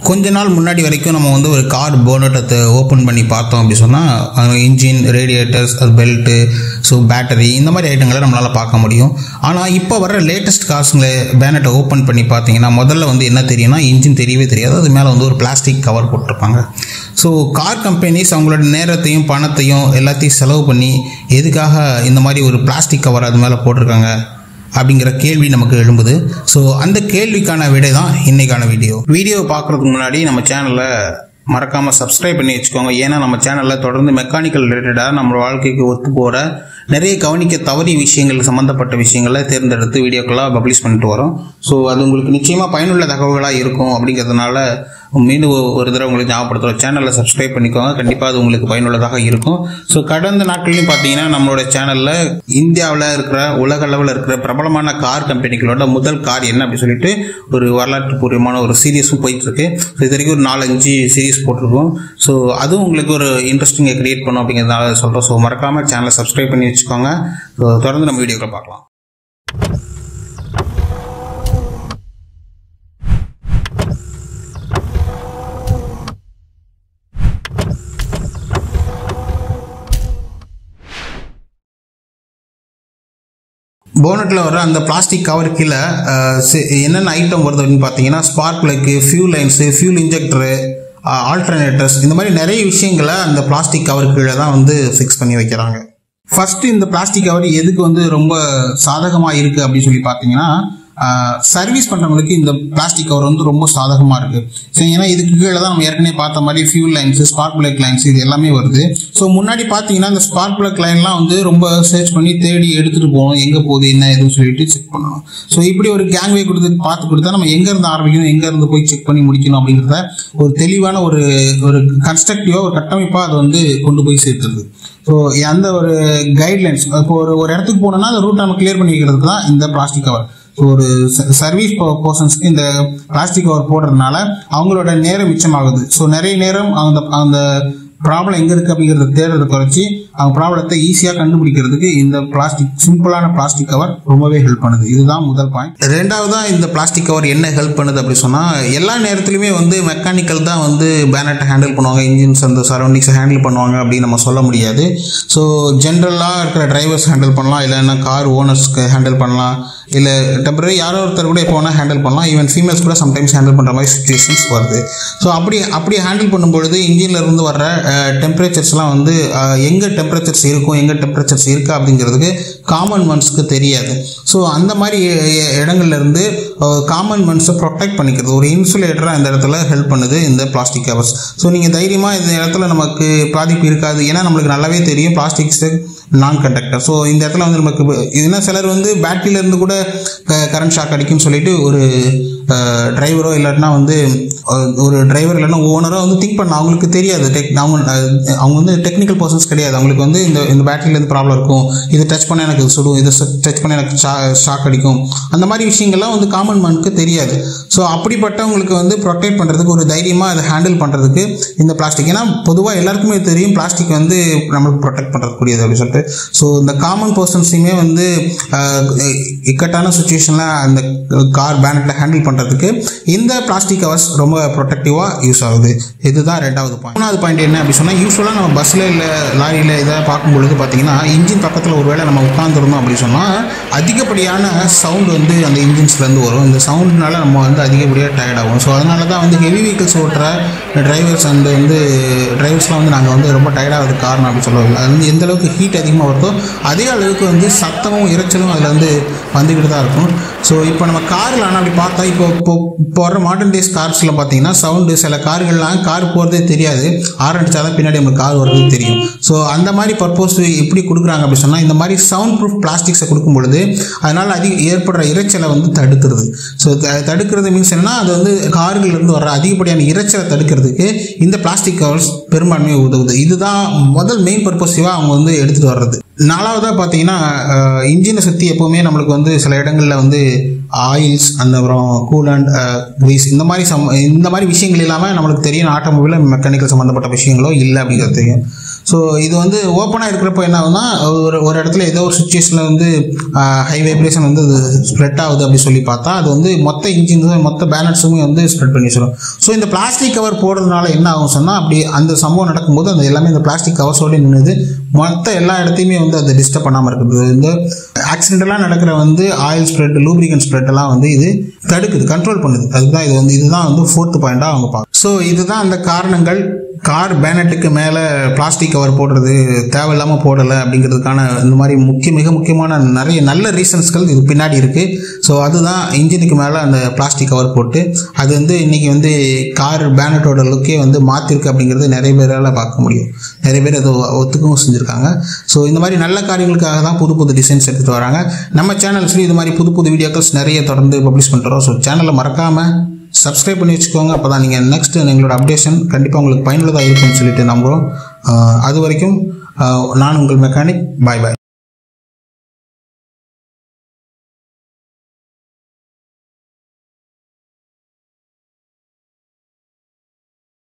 கொஞ்ச நாள் முன்னாடி வரைக்கும் நம்ம வந்து ஒரு கார் போனட்டத்தை ஓப்பன் பண்ணி பார்த்தோம் அப்படி சொன்னால் இன்ஜின் ரேடியேட்டர்ஸ் அது பெல்ட்டு ஸோ பேட்டரி இந்த மாதிரி ஐட்டங்களை நம்மளால் பார்க்க முடியும் ஆனால் இப்போ வர லேட்டஸ்ட் கார்ஸுங்களை பேனட்டை ஓப்பன் பண்ணி பார்த்தீங்கன்னா முதல்ல வந்து என்ன தெரியும்னா இன்ஜின் தெரியவே தெரியாது அது மேலே வந்து ஒரு பிளாஸ்டிக் கவர் போட்டிருப்பாங்க ஸோ கார் கம்பெனிஸ் அவங்களோட நேரத்தையும் பணத்தையும் எல்லாத்தையும் செலவு பண்ணி எதுக்காக இந்த மாதிரி ஒரு பிளாஸ்டிக் கவர் அது மேலே போட்டிருக்காங்க அப்படிங்கிற கேள்வி நமக்கு எழும்புது ஸோ அந்த கேள்விக்கான விடை தான் இன்னைக்கான வீடியோ வீடியோ பார்க்குறதுக்கு முன்னாடி நம்ம சேனலை மறக்காமல் சப்ஸ்கிரைப் பண்ணி வச்சுக்கோங்க ஏன்னா நம்ம சேனலில் தொடர்ந்து மெக்கானிக்கல் ரிலேட்டடாக நம்ம வாழ்க்கைக்கு ஒத்து போகிற நிறைய கவனிக்க தவறிய விஷயங்கள் சம்மந்தப்பட்ட விஷயங்களை தேர்ந்தெடுத்து வீடியோக்களாக பப்ளிஷ் பண்ணிட்டு வரோம் ஸோ அது உங்களுக்கு நிச்சயமாக பயனுள்ள தகவல்களாக இருக்கும் அப்படிங்கிறதுனால மீண்டும் ஒரு- ஒரு தடவை உங்களுக்கு ஞாபகப்படுத்துகிறோம் சேனலை சப்ஸ்கிரைப் பண்ணிக்கோங்க கண்டிப்பாக அது உங்களுக்கு பயனுள்ளதாக இருக்கும் ஸோ கடந்த நாட்களையும் பார்த்தீங்கன்னா நம்மளோட சேனலில் இந்தியாவில் இருக்கிற உலக அளவில் இருக்கிற பிரபலமான கார் கம்பெனிகளோட முதல் கார் என்ன அப்படின்னு சொல்லிட்டு ஒரு வரலாற்று பூர்வமான ஒரு சீரியஸும் போயிட்டு இருக்கு ஸோ இது வரைக்கும் ஒரு நாலஞ்சு சீரியஸ் போட்டிருக்கோம் ஸோ அதுவும் உங்களுக்கு ஒரு இன்ட்ரெஸ்டிங்கை கிரியேட் பண்ணும் அப்படிங்கிறதுனால சொல்கிறோம் ஸோ மறக்காம சேனலை சப்ஸ்கிரைப் பண்ணி வச்சுக்கோங்க ஸோ தொடர்ந்து நம்ம வீடியோக்களை பார்க்கலாம் போனட்டில் வர அந்த பிளாஸ்டிக் கவர் கீழே அஹ், சி- என்னென்ன ஐட்டம் வருது அப்படின்னு பார்த்தீங்கன்னா spark plug fuel lines fuel injector alternators இந்த மாதிரி நிறைய விஷயங்களை அந்த பிளாஸ்டிக் கவர் கீழே தான் வந்து ஃபிக்ஸ் பண்ணி வைக்கிறாங்க ஃபர்ஸ்ட் இந்த பிளாஸ்டிக் கவர் எதுக்கு வந்து ரொம்ப சாதகமாக இருக்குது அப்படின்னு சொல்லி பார்த்தீங்கன்னா சர்வீஸ் பண்ணுறவங்களுக்கு இந்த பிளாஸ்டிக் கவர் வந்து ரொம்ப சாதகமாக இருக்குது ஸோ ஏன்னா இதுக்கு கீழே தான் நம்ம ஏற்கனவே பார்த்த மாதிரி fuel lines spark plug lines இது எல்லாமே வருது ஸோ முன்னாடி பார்த்தீங்கன்னா இந்த ஸ்பார்க் பிளக் லைன்லாம் வந்து ரொம்ப சர்ச் பண்ணி தேடி எடுத்துகிட்டு போகணும் எங்கே போகுது என்ன ஏதுன்னு சொல்லிட்டு செக் பண்ணணும் ஸோ இப்படி ஒரு கேங்வே கொடுத்து பார்த்து கொடுத்தா நம்ம எங்கேருந்து ஆரம்பிக்கணும் எங்கேருந்து போய் செக் பண்ணி முடிக்கணும் அப்படிங்கிறத ஒரு தெளிவான ஒரு ஒரு கன்ஸ்ட்ரக்டிவாக ஒரு கட்டமைப்பாக அதை வந்து கொண்டு போய் சேர்த்துருது ஸோ அந்த ஒரு கைட்லைன்ஸ் இப்போ ஒரு ஒரு இடத்துக்கு போனோம்னா அந்த ரூட் நம்ம கிளியர் பண்ணி வைக்கிறதுக்கு தான் இந்த பிளாஸ்டிக் கவர் ஸோ ஒரு சர்வீஸ் பர்சன்ஸ்க்கு இந்த பிளாஸ்டிக் கவர் போடுறதுனால அவங்களோட நேரம் மிச்சமாகுது ஸோ நிறைய நேரம் அந்த அந்த ப்ராப்ளம் எங்கே இருக்குது அப்படிங்கிறத தேடுறத குறைச்சி அவங்க ப்ராப்ளத்தை ஈஸியாக கண்டுபிடிக்கிறதுக்கு இந்த பிளாஸ்டிக் சிம்பிளான பிளாஸ்டிக் கவர் ரொம்பவே ஹெல்ப் பண்ணுது இதுதான் முதல் பாயிண்ட் ரெண்டாவதா இந்த பிளாஸ்டிக் கவர் என்ன ஹெல்ப் பண்ணுது அப்படி சொன்னால் எல்லா நேரத்துலையுமே வந்து மெக்கானிக்கல் தான் வந்து பேனட்டை ஹேண்டில் பண்ணுவாங்க இன்ஜின்ஸ் அந்த சரௌண்டிங்ஸை ஹேண்டில் பண்ணுவாங்க அப்படின்னு நம்ம சொல்ல முடியாது ஸோ ஜென்ரலாக இருக்கிற டிரைவர்ஸ் ஹேண்டில் பண்ணலாம் இல்லைன்னா கார் ஓனர்ஸ்க்கு ஹேண்டில் பண்ணலாம் இல்லை டெம்பரரி யாரோ ஒருத்தர் கூட எப்போ வேணால் ஹேண்டில் பண்ணலாம் ஈவன் ஃபீமேல்ஸ் கூட சம்டைம்ஸ் ஹேண்டில் பண்ணுற மாதிரி சுச்சுவேஷன்ஸ் வருது ஸோ அப்படி அப்படி ஹேண்டில் பண்ணும்பொழுது இன்ஜின்ல இருந்து வர்ற டெம்பரேச்சர்ஸ்லாம் வந்து எங்கே டெம்பரேச்சர்ஸ் இருக்கும் எங்கே டெம்பரேச்சர்ஸ் இருக்கா அப்படிங்கிறதுக்கு காமன் மன்ஸ்க்கு தெரியாது ஸோ அந்த மாதிரி இ- இடங்கள்ல இருந்து காமன் மன்ஸை ப்ரொடெக்ட் பண்ணிக்கிறது ஒரு இன்சுலேட்டராக இந்த இடத்துல ஹெல்ப் பண்ணுது இந்த பிளாஸ்டிக் கவர்ஸ் ஸோ நீங்கள் தைரியமாக இந்த இடத்துல நமக்கு பாதிப்பு இருக்காது ஏன்னா நம்மளுக்கு நல்லாவே தெரியும் பிளாஸ்டிக்ஸ் நான் கண்டக்டர் ஸோ இந்த இடத்துல வந்து நமக்கு இதுனா சிலர் வந்து பேட்டரியில இருந்து கூட கரண்ட் ஷாக் அடிக்கும்னு சொல்லிட்டு ஒரு டிரைவரோ இல்லாட்டினா வந்து அஹ், ஒரு டிரைவர் இல்லைன்னா ஓனரோ வந்து திங்க் பண்ண அவங்களுக்கு தெரியாது டெக் அவங்க அஹ், அவங்க வந்து டெக்னிக்கல் பர்சன்ஸ் கிடையாது அவங்களுக்கு வந்து இந்த இந்த பேட்டரியில இருந்து ப்ராப்ளம் இருக்கும் இது டச் பண்ண எனக்கு சுடும் இது டச் பண்ண எனக்கு ஷாக் அடிக்கும் அந்த மாதிரி விஷயங்கள்லாம் வந்து காமன் மேனுக்கு தெரியாது ஸோ அப்படிப்பட்டவங்களுக்கு வந்து ப்ரொடெக்ட் பண்ணுறதுக்கு ஒரு தைரியமாக அதை ஹேண்டில் பண்ணுறதுக்கு இந்த பிளாஸ்டிக் ஏன்னா பொதுவாக எல்லாருக்குமே தெரியும் பிளாஸ்டிக் வந்து நம்மளுக்கு ப்ரொடெக்ட் பண்ணுறக்கூடியது அப்படின்னு சொல்லிட்டு ஸோ இந்த காமன் பர்சன்ஸையுமே வந்து அஹ், இக்கட்டான சுச்சுவேஷனில் அந்த கார் பேனட்டில் ஹேண்டில் பண்ணுறதுக்கு இந்த பிளாஸ்டிக் கவர்ஸ் ரொம்ப ப்ரொடெக்டிவாக யூஸ் ஆகுது இதுதான் ரெண்டாவது பாயிண்ட் மூணாவது பாயிண்ட் என்ன அப்படி சொன்னால் யூஸ்வலாக நம்ம பஸ்ஸில் இல்லை லாரியில் இதை பார்க்கும் பொழுது பார்த்தீங்கன்னா இன்ஜின் பக்கத்தில் ஒருவேளை நம்ம உட்காந்துருந்தோம் அப்படி சொன்னால் அதிகப்படியான சவுண்ட் வந்து அந்த இன்ஜின்ஸ்லேருந்து வரும் இந்த சவுண்ட்னால நம்ம வந்து அதிகப்படியாக டயர்ட் ஆகும் ஸோ அதனால தான் வந்து ஹெவி வெஹிக்கிள்ஸ் ஓட்டுற டிரைவர்ஸ் அண்ட் வந்து டிரைவர்ஸ்லாம் வந்து நாங்கள் வந்து ரொம்ப டயர்டாகிறதுக்கு காரணம் அப்படி சொல்லுவாங்க அது வந்து எந்த அளவுக்கு ஹீட் அதிகமாக வருதோ அதே அளவுக்கு வந்து சத்தமும் இரைச்சலும் அதில் வந்து வந்துக்கிட்டு தான் இருக்கும் ஸோ இப்போ நம்ம காரில் ஆனால் அப்படி பார்த்தா இப்போ இப்போ இப்போ வர மாடர்ன் டேஸ் கார்ஸில் பார்த்தீங்கன்னா சவுண்டு சில கார்கள்லாம் கார் போகிறதே தெரியாது ஆர் அடிச்சா தான் பின்னாடி நம்ம கார் வர்றது தெரியும் ஸோ அந்த மாதிரி பர்பஸ் எப்படி கொடுக்குறாங்க அப்படி சொன்னால் இந்த மாதிரி சவுண்ட் ப்ரூஃப் பிளாஸ்டிக்ஸை கொடுக்கும் பொழுது அதனால் அதிக ஏற்படுற இரைச்சலை வந்து தடுத்துருது ஸோ தடுக்கிறது மீன்ஸ் என்னன்னா அது வந்து கார்கள்ல இருந்து வர அதிகப்படியான இரைச்சலை தடுக்கிறதுக்கு இந்த பிளாஸ்டிக் கவர்ஸ் பெரும்பான்மையாக உதவுது இதுதான் முதல் மெயின் பர்பஸிவாக அவங்க வந்து எடுத்துகிட்டு வர்றது நாலாவதாக பார்த்தீங்கன்னா இன்ஜினை சுற்றி எப்போவுமே நம்மளுக்கு வந்து சில இடங்களில் வந்து ஆயில்ஸ் அந்த அப்புறம் கூலண்ட் கிரீஸ் இந்த மாதிரி சம் இந்த மாதிரி விஷயங்கள் இல்லாமல் நம்மளுக்கு தெரியும் ஆட்டோமொபைல் மெக்கானிக்கல் சம்மந்தப்பட்ட விஷயங்களோ இல்லை அப்படிங்கிறது தெரியும் ஸோ இது வந்து ஓப்பனாக இருக்கிறப்போ என்ன ஆகுதுன்னா ஒரு ஒரு இடத்துல ஏதோ ஒரு சுச்சுவேஷனில் வந்து ஹை வைப்ரேஷன் வந்து அது ஸ்ப்ரெட் ஆகுது அப்படி சொல்லி பார்த்தா அது வந்து மொத்த இன்ஜின்ஸும் மொத்த பேனட்ஸுமே வந்து ஸ்ப்ரெட் பண்ணி வச்சிடும் ஸோ இந்த பிளாஸ்டிக் கவர் போடுறதுனால என்ன ஆகும் சொன்னால் அப்படி அந்த சம்பவம் நடக்கும்போது அந்த எல்லாமே இந்த பிளாஸ்டிக் கவர்ஸோடு நின்றுது மொத்த எல்லா இடத்தையுமே வந்து அதை டிஸ்டர்ப் பண்ணாமல் இருக்குது இந்த ஆக்சிடென்டெல்லாம் நடக்கிற வந்து ஆயில் ஸ்ப்ரெட் லூப்ரிகன் ஸ்ப்ரெட் எல்லாம் வந்து இது தடுக்குது கண்ட்ரோல் பண்ணுது அதுதான் இது வந்து இதுதான் வந்து ஃபோர்த் பாயிண்டாக அவங்க பார்க்கும் ஸோ இதுதான் அந்த காரணங்கள் கார் பேனட்டுக்கு மேலே பிளாஸ்டிக் கவர் போடுறது தேவையில்லாமல் போடலை அப்படிங்கிறதுக்கான இந்த மாதிரி முக்கிய மிக முக்கியமான நிறைய நல்ல ரீசன்ஸ்கள் இது பின்னாடி இருக்குது ஸோ அதுதான் இன்ஜினுக்கு மேலே அந்த பிளாஸ்டிக் கவர் போட்டு அது வந்து இன்றைக்கி வந்து கார் பேனட்டோட லுக்கே வந்து மாற்றிருக்கு அப்படிங்கிறது நிறைய பேரால் பார்க்க முடியும் நிறைய பேர் அதை ஒத்துக்கவும் செஞ்சுருக்காங்க ஸோ இந்த மாதிரி நல்ல காரியங்களுக்காக தான் புது புது டிசைன்ஸ் எடுத்துகிட்டு வராங்க நம்ம சேனல்ஸ்லையும் இது மாதிரி புது புது வீடியோக்கள்ஸ் நிறைய தொடர்ந்து பப்ளிஷ் பண்ணுறோம் ஸோ சேனலை மறக்காமல் சப்ஸ்கிரைப் பண்ணி வச்சுக்கோங்க அப்போ தான் நீங்கள் நெக்ஸ்ட் எங்களோட அப்டேஷன் கண்டிப்பாக உங்களுக்கு பயனுள்ளதாக இருக்கும்னு சொல்லிட்டு நம்புகிறோம் அஹ் அது வரைக்கும் அஹ் நான் உங்கள் மெக்கானிக் பாய் பாய்